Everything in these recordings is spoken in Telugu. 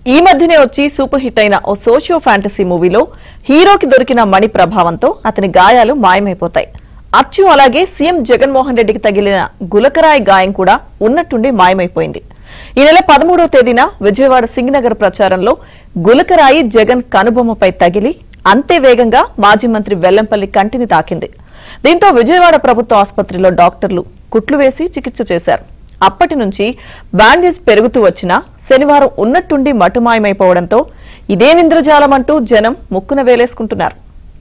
ఈ మధ్యనే వచ్చి సూపర్ హిట్ అయిన ఓ సోషియో ఫ్యాంటసీ మూవీలో హీరోకి దొరికిన మణి ప్రభావంతో అతని గాయాలు మాయమైపోతాయి అచ్చు అలాగే సీఎం జగన్మోహన్ రెడ్డికి తగిలిన గులకరాయి గాయం కూడా ఉన్నట్టుండి మాయమైపోయింది ఈ నెల పదమూడవ తేదీన విజయవాడ సింగనగర్ ప్రచారంలో గులకరాయి జగన్ కనుబొమ్మపై తగిలి అంతే వేగంగా మాజీ మంత్రి వెల్లంపల్లి కంటిని తాకింది దీంతో విజయవాడ ప్రభుత్వ ఆసుపత్రిలో డాక్టర్లు కుట్లు వేసి చికిత్స చేశారు అప్పటి నుంచి బ్యాండేజ్ పెరుగుతూ వచ్చినా శనివారం ఉన్నట్టుండి మటుమాయమైపోవడంతో ఇదేం ఇంద్రజాలం అంటూ జనం ముక్కున వేలేసుకుంటున్నారు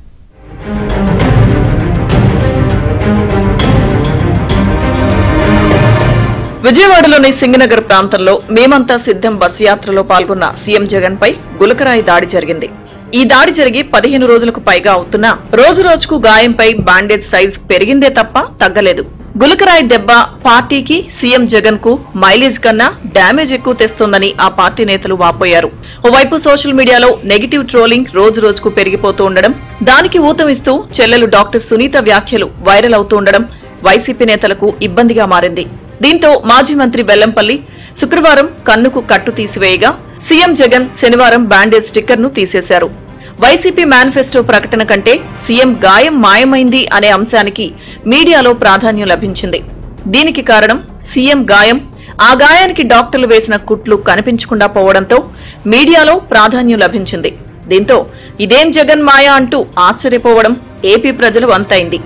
విజయవాడలోని సింగనగర్ ప్రాంతంలో మేమంతా సిద్ధం బస్సు యాత్రలో పాల్గొన్న సీఎం జగన్ పై గులకరాయి దాడి జరిగింది ఈ దాడి జరిగి పదిహేను రోజులకు పైగా అవుతున్నా రోజు రోజుకు గాయంపై బ్యాండేజ్ సైజ్ పెరిగిందే తప్ప తగ్గలేదు గులకరాయి దెబ్బ పార్టీకి సీఎం జగన్ కు మైలేజ్ కన్నా డ్యామేజ్ ఎక్కువ తెస్తోందని ఆ పార్టీ నేతలు వాపోయారు ఓవైపు సోషల్ మీడియాలో నెగిటివ్ ట్రోలింగ్ రోజు రోజుకు పెరిగిపోతూ ఉండడం దానికి ఊతమిస్తూ చెల్లెలు డాక్టర్ సునీత వ్యాఖ్యలు వైరల్ అవుతూ ఉండడం వైసీపీ నేతలకు ఇబ్బందిగా మారింది దీంతో మాజీ మంత్రి వెల్లంపల్లి శుక్రవారం కన్నుకు కట్టు తీసివేయగా సీఎం జగన్ శనివారం బ్యాండేజ్ స్టిక్కర్ ను తీసేశారు వైసీపీ మేనిఫెస్టో ప్రకటన కంటే సీఎం గాయం మాయమైంది అనే అంశానికి మీడియాలో ప్రాధాన్యం లభించింది దీనికి కారణం సీఎం గాయం ఆ గాయానికి డాక్టర్లు వేసిన కుట్లు కనిపించకుండా పోవడంతో మీడియాలో ప్రాధాన్యం లభించింది దీంతో ఇదేం జగన్ మాయ అంటూ ఆశ్చర్యపోవడం ఏపీ ప్రజలు వంతైంది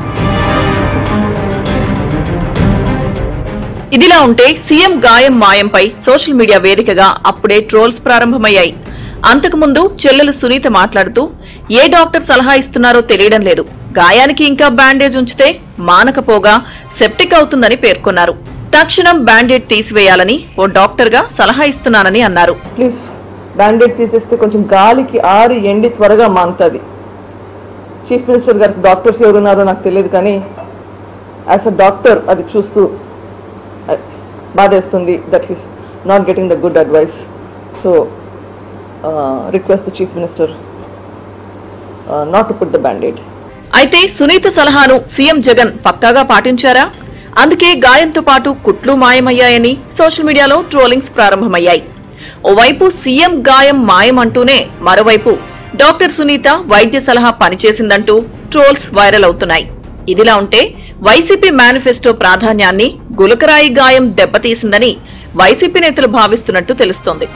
ఇదిలా ఉంటే సీఎం గాయం మాయంపై సోషల్ మీడియా వేదికగా అప్పుడే ట్రోల్స్ ప్రారంభమయ్యాయి అంతకుముందు చెల్లెలు సునీత మాట్లాడుతూ ఏ డాక్టర్ సలహా ఇస్తున్నారో తెలియడం లేదు గాయానికి ఇంకా బ్యాండేజ్ ఉంచితే మానకపోగా సెప్టిక్ అవుతుందని పేర్కొన్నారు తక్షణం బ్యాండేడ్ తీసివేయాలని ఓ డాక్టర్ గా సలహా ఇస్తున్నానని అన్నారు ప్లీజ్ బ్యాండేడ్ తీసేస్తే కొంచెం గాలికి ఆరి ఎండి త్వరగా మానుతుంది చీఫ్ మినిస్టర్ గారికి డాక్టర్స్ ఎవరున్నారో నాకు తెలియదు కానీ యాజ్ అ డాక్టర్ అది చూస్తూ uh, బాధేస్తుంది that he's not getting the good advice so request the chief minister not to put the bandaid అయితే సునీత సలహాను సీఎం జగన్ పక్కాగా పాటించారా అందుకే గాయంతో పాటు కుట్లు మాయమయ్యాయని సోషల్ మీడియాలో ట్రోలింగ్స్ ప్రారంభమయ్యాయి ఓవైపు సీఎం గాయం మాయం అంటూనే మరోవైపు డాక్టర్ సునీత వైద్య సలహా పనిచేసిందంటూ ట్రోల్స్ వైరల్ అవుతున్నాయి ఇదిలా ఉంటే వైసీపీ మేనిఫెస్టో ప్రాధాన్యాన్ని గులకరాయి గాయం దెబ్బతీసిందని వైసీపీ నేతలు భావిస్తున్నట్టు తెలుస్తోంది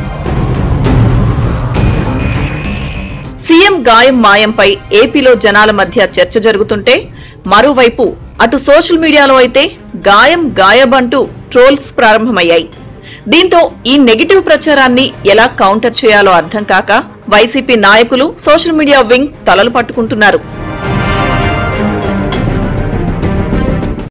సీఎం గాయం మాయంపై ఏపీలో జనాల మధ్య చర్చ జరుగుతుంటే మరోవైపు అటు సోషల్ మీడియాలో అయితే గాయం గాయబంటూ ట్రోల్స్ ప్రారంభమయ్యాయి దీంతో ఈ నెగిటివ్ ప్రచారాన్ని ఎలా కౌంటర్ చేయాలో అర్థం కాక వైసీపీ నాయకులు సోషల్ మీడియా వింగ్ తలలు పట్టుకుంటున్నారు